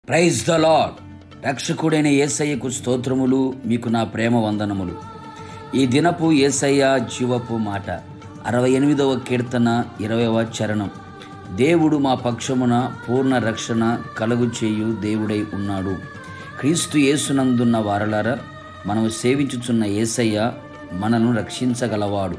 praise the lord రక్షకుడైన ఏసయ్యకు స్తోత్రములు మీకు నా ప్రేమ వందనములు ఈ దినపు ఏసయ్య జీవపు మాట అరవై ఎనిమిదవ కీర్తన ఇరవైవ చరణం దేవుడు మా పక్షమున పూర్ణ రక్షణ కలుగు చేయు దేవుడై ఉన్నాడు క్రీస్తు యేసునందున్న వారలారా మనము సేవించుచున్న ఏసయ్య మనను రక్షించగలవాడు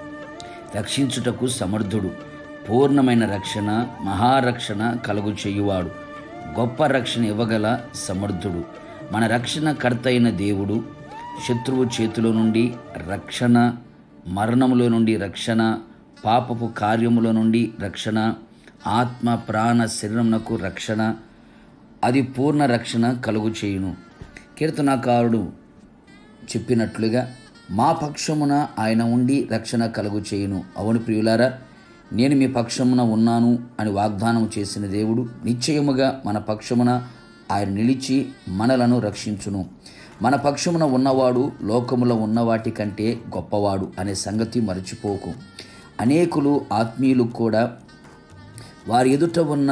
రక్షించుటకు సమర్థుడు పూర్ణమైన రక్షణ మహారక్షణ కలుగు చేయువాడు గొప్ప రక్షణ ఇవ్వగల సమర్థుడు మన రక్షణ కర్త అయిన దేవుడు శత్రువు చేతిలో నుండి రక్షణ మరణములో నుండి రక్షణ పాపపు కార్యముల నుండి రక్షణ ఆత్మ ప్రాణ శరీరమునకు రక్షణ అది పూర్ణ రక్షణ కలుగు చేయును కీర్తనాకారుడు చెప్పినట్లుగా మా పక్షమున ఆయన ఉండి రక్షణ కలుగు చేయును అవును ప్రియులారా నేను మీ పక్షమున ఉన్నాను అని వాగ్దానం చేసిన దేవుడు నిశ్చయముగా మన పక్షమున ఆయన నిలిచి మనలను రక్షించును మన పక్షమున ఉన్నవాడు లోకములో ఉన్న వాటి కంటే గొప్పవాడు అనే సంగతి మరచిపోకు అనేకులు ఆత్మీయులు కూడా వారి ఎదుట ఉన్న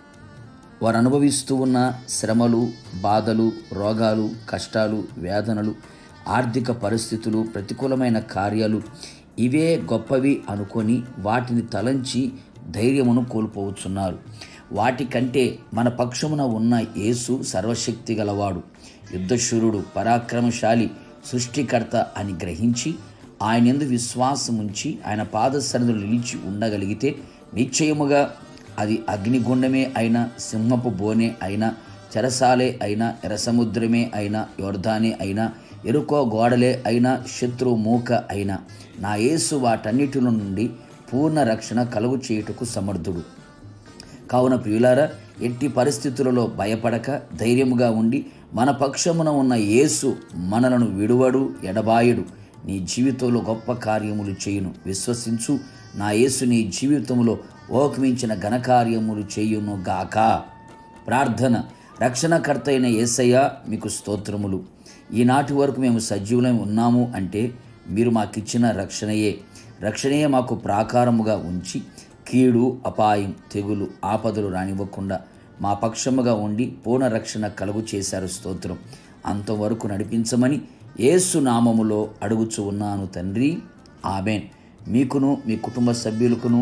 వారు అనుభవిస్తూ ఉన్న శ్రమలు బాధలు రోగాలు కష్టాలు వేదనలు ఆర్థిక పరిస్థితులు ప్రతికూలమైన కార్యాలు ఇవే గొప్పవి అనుకొని వాటిని తలంచి ధైర్యమును కోల్పోవచ్చున్నారు వాటికంటే మన పక్షమున ఉన్న యేసు సర్వశక్తి గలవాడు యుద్ధశూరుడు పరాక్రమశాలి సృష్టికర్త అని గ్రహించి ఆయన ఎందు విశ్వాసం ఉంచి ఆయన పాదసరదులు నిలిచి ఉండగలిగితే నిశ్చయముగా అది అగ్నిగుండమే అయినా సింహపు బోనే అయినా చెరసాలే అయినా ఎర్రసముద్రమే అయినా యోర్ధానే అయినా ఎరుకో గోడలే అయినా శత్రు మూక అయినా నా యేసు వాటన్నిటిలో నుండి పూర్ణ రక్షణ కలుగు చేయుటకు సమర్థుడు కావున ప్రియులారా ఎట్టి పరిస్థితులలో భయపడక ధైర్యముగా ఉండి మన పక్షమున ఉన్న యేసు మనలను విడువడు ఎడబాయుడు నీ జీవితంలో గొప్ప కార్యములు చేయును విశ్వసించు నా యేసు నీ జీవితంలో ఓకమించిన ఘనకార్యములు చేయును గాక ప్రార్థన రక్షణకర్త అయిన యేసయ్య మీకు స్తోత్రములు ఈనాటి వరకు మేము సజీవులై ఉన్నాము అంటే మీరు మాకిచ్చిన రక్షణయే రక్షణయే మాకు ప్రాకారముగా ఉంచి కీడు అపాయం తెగులు ఆపదలు రానివ్వకుండా మా పక్షముగా ఉండి పూర్ణ రక్షణ కలుగు చేశారు స్తోత్రం అంతవరకు నడిపించమని యేసు నామములో అడుగుచు ఉన్నాను తండ్రి ఆమెన్ మీకును మీ కుటుంబ సభ్యులకును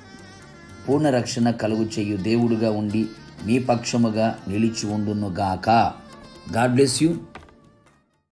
పూర్ణ రక్షణ కలుగు చేయు దేవుడుగా ఉండి మీ పక్షముగా నిలిచి ఉండును గాక గాడ్ బ్లెస్ యూ